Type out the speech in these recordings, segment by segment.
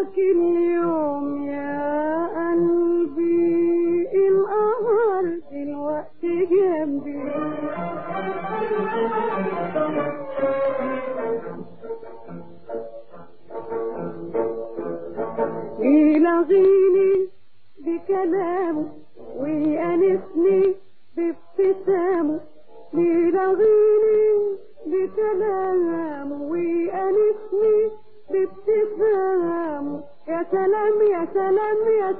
لك اليوم يا قلبي القمر دلوقتي جنبي يلغيني بكلامه ويأنسني بابتسامه يلغيني بكلامه ويأنسني بابتسامه يا سلام يا سلام يا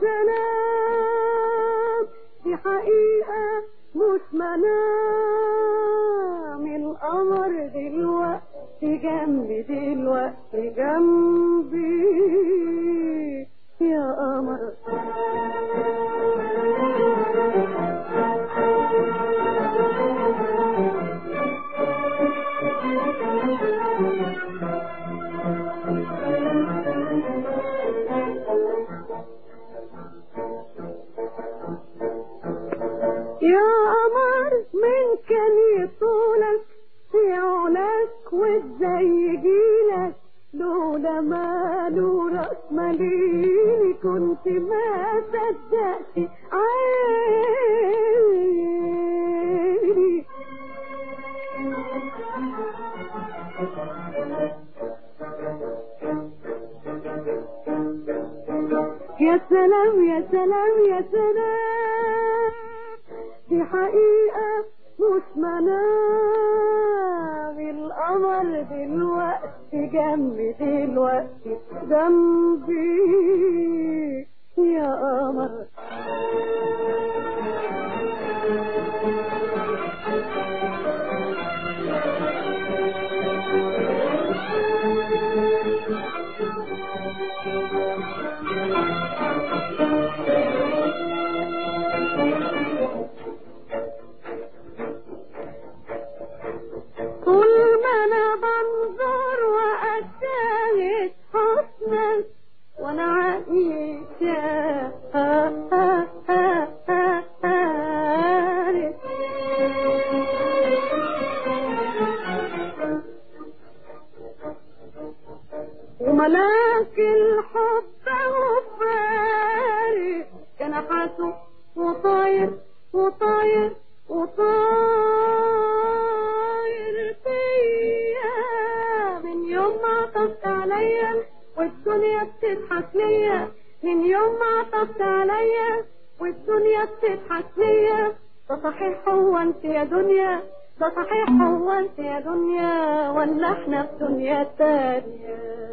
سلام دي حقيقة مش منام القمر دلوقتي جنبي دلوقتي جنبي يا قمر يا قمر من كان يطولك في علاك وازاي يجيلك لولا ما له راس ماليني كنت ما صدقت عيني يا سلام يا سلام يا سلام دي حقيقة مش منام القمر دلوقتي جنبي دلوقتي جنبي يا قمر طول ما انا بنظر واشاهد حسنك وانا عايشة وملاك الحب وفارق جناحاته وطاير وطاير وطاير فيا من يوم ما عطفت عليا والدنيا بتضحك ليا من يوم ما عطفت عليا والدنيا بتضحك ليا ده صحيح هو انت يا دنيا ده صحيح هو انت يا دنيا ولا احنا في دنيا تانية